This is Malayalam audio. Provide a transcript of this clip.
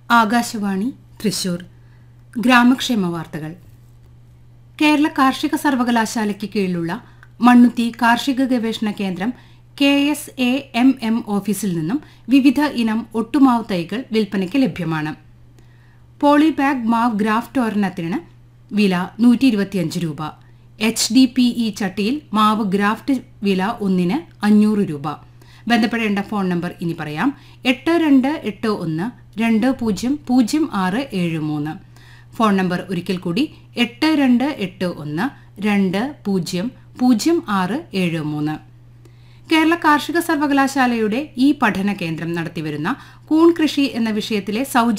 ആകാശവാണി തൃശൂർ ഗ്രാമക്ഷേമ വാർത്തകൾ കേരള കാർഷിക സർവകലാശാലയ്ക്ക് കീഴിലുള്ള മണ്ണുത്തി കാർഷിക ഗവേഷണ കേന്ദ്രം K S A M M ഓഫീസിൽ നിന്നും വിവിധ ഇനം ഒട്ടുമാവ് തൈകൾ വിൽപ്പനയ്ക്ക് ലഭ്യമാണ് പോളിബാഗ് മാവ് ഗ്രാഫ്റ്റ് ഒരെണ്ണത്തിന് വില നൂറ്റി ഇരുപത്തിയഞ്ച് രൂപ എച്ച് ഡി പി ഇ ചട്ടിയിൽ മാവ് ഗ്രാഫ്റ്റ് വില ഒന്നിന് അഞ്ഞൂറ് രൂപ ബന്ധപ്പെടേണ്ട ഫോൺ നമ്പർ ഇനി പറയാം എട്ട് രണ്ട് എട്ട് ഒന്ന് രണ്ട് പൂജ്യം പൂജ്യം ആറ് ഏഴ് മൂന്ന് ഫോൺ നമ്പർ ഒരിക്കൽ കൂടി എട്ട് രണ്ട് എട്ട് ഒന്ന് രണ്ട് പൂജ്യം പൂജ്യം ആറ് ഏഴ് മൂന്ന് കേരള കാർഷിക സർവകലാശാലയുടെ ഈ പഠന കേന്ദ്രം നടത്തിവരുന്ന കൂൺ കൃഷി എന്ന വിഷയത്തിലെ സൗജന്യ